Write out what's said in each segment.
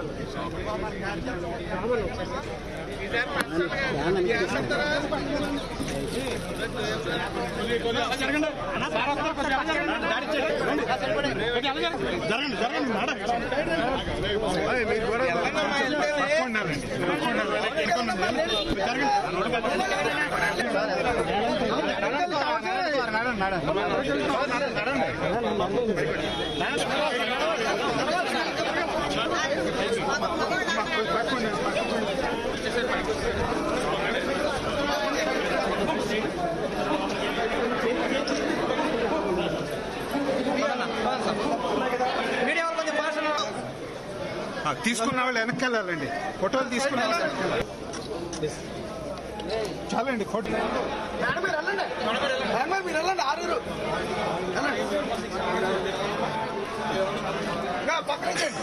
జరగండి జరగండి మేడం మీరు కూడా పట్టుకున్నారండి మీడియా వాళ్ళు కొంచెం భాష తీసుకున్న వాళ్ళు వెనక్కి వెళ్ళాలండి ఫోటోలు తీసుకున్న వాళ్ళు వెనక్కి వెళ్ళాలి. చాలండి ఫోటో మేడం మీరు వెళ్ళండి మేడం గారు మీరు వెళ్ళండి ఆరూరు వెళ్ళండి ఇంకా పక్కన నుంచండి.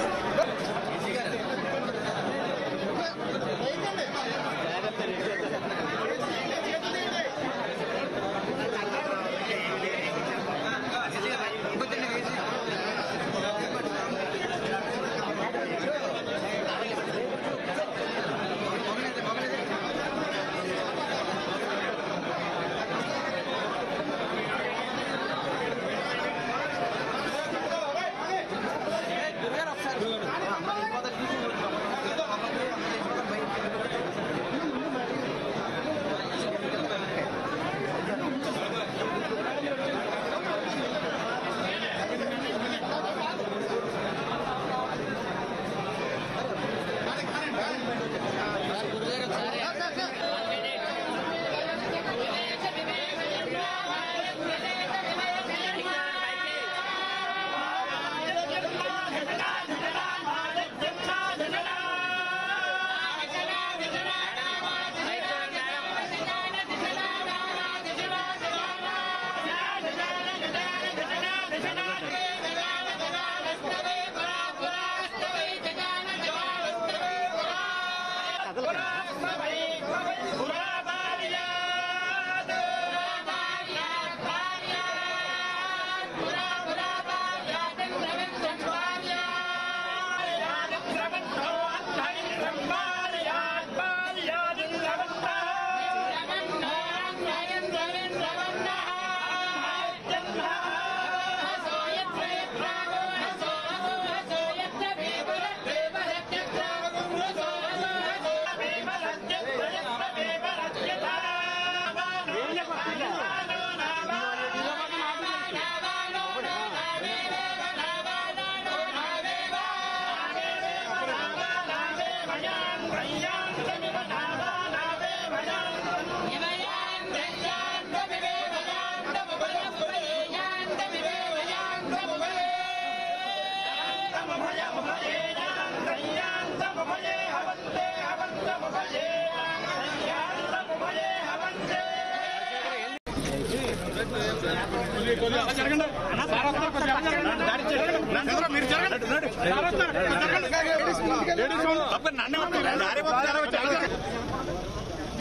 మీరు జరగండి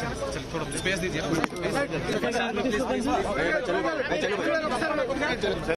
స్పేస్ దీజిए